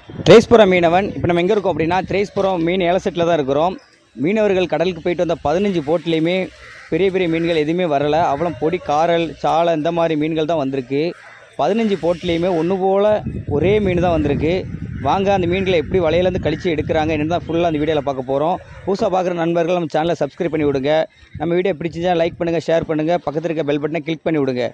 திரேஸ்புரம் மீனவன் இப்போ நம்ம எங்கே இருக்கோம் அப்படின்னா திரேஸ்புரம் மீன் ஏலசெட்டில் தான் இருக்கிறோம் மீனவர்கள் கடலுக்கு போயிட்டு வந்த பதினஞ்சு போட்லேயுமே பெரிய பெரிய மீன்கள் எதுவுமே வரலை அவ்வளோ பொடி காரல் சாலை இந்த மாதிரி மீன்கள் தான் வந்திருக்கு பதினஞ்சு போட்லேயுமே ஒன்று போல் ஒரே மீன் தான் வந்திருக்கு வாங்க அந்த மீன்களை எப்படி வலையிலேருந்து கழித்து எடுக்கிறாங்க என்னன்னு தான் ஃபுல்லாக அந்த வீடியோவில் பார்க்க போகிறோம் புதுசாக பார்க்குற நண்பர்கள் நம்ம சேனலை சப்ஸ்கிரைப் பண்ணி விடுங்க நம்ம வீடியோ பிடிச்சிருந்தா லைக் பண்ணுங்கள் ஷேர் பண்ணுங்கள் பக்கத்தில் இருக்க பெல் பட்டனை கிளிக் பண்ணி விடுங்க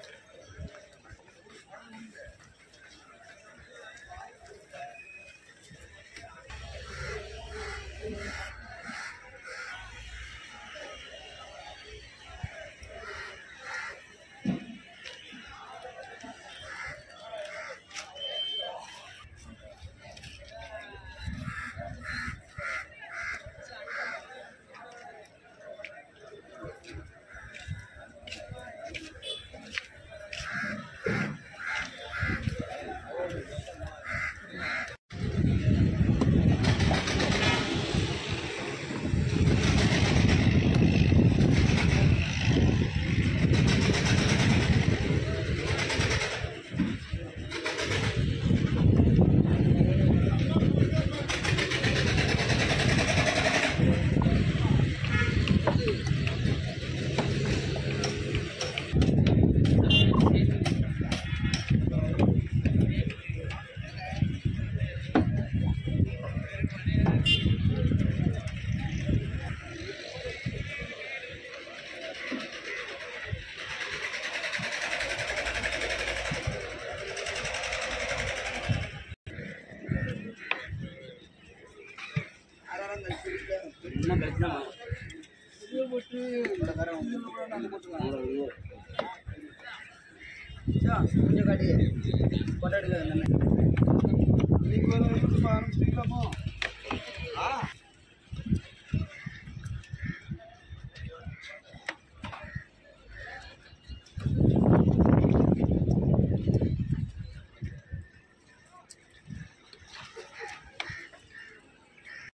கொஞ்சம் காட்டி கொண்டாடுங்க